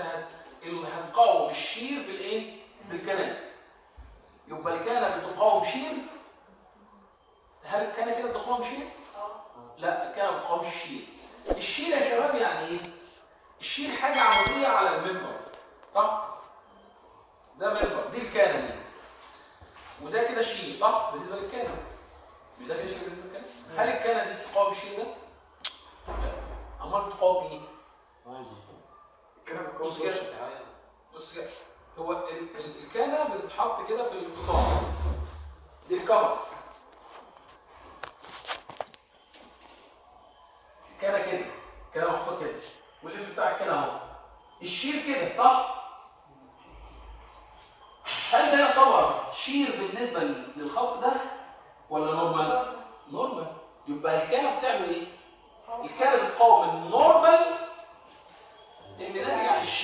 هت... اللي هتقاوم الشير بالايه بالكنات يبقى الكنه بتقاوم شير هل الكنه كده بتقاوم شير لا الكنه ما بتقاومش الشير الشير يا شباب يعني ايه الشير حاجه عموديه على المنبر صح ده منبر دي الكنه دي وده كده شير صح بالنسبه للكنه مش ده كده شير بالنسبه للكنه هل الكنه دي بتقاوم الشير ده لا امال بتقاوم ايه الكلام بص بص كده بص كده هو ال- ال- الكنه بتتحط كده في القطاع دي الكفر الكنه كده كده محطوط كده والقفل بتاع الكنه اهو الشير كده صح هل ده يعتبر شير بالنسبه لل- للخط ده ولا نورمال نورمال يبقى الكنه بتعمل ايه الكنه بتقاوم النورمال اللي ناتج عن الشير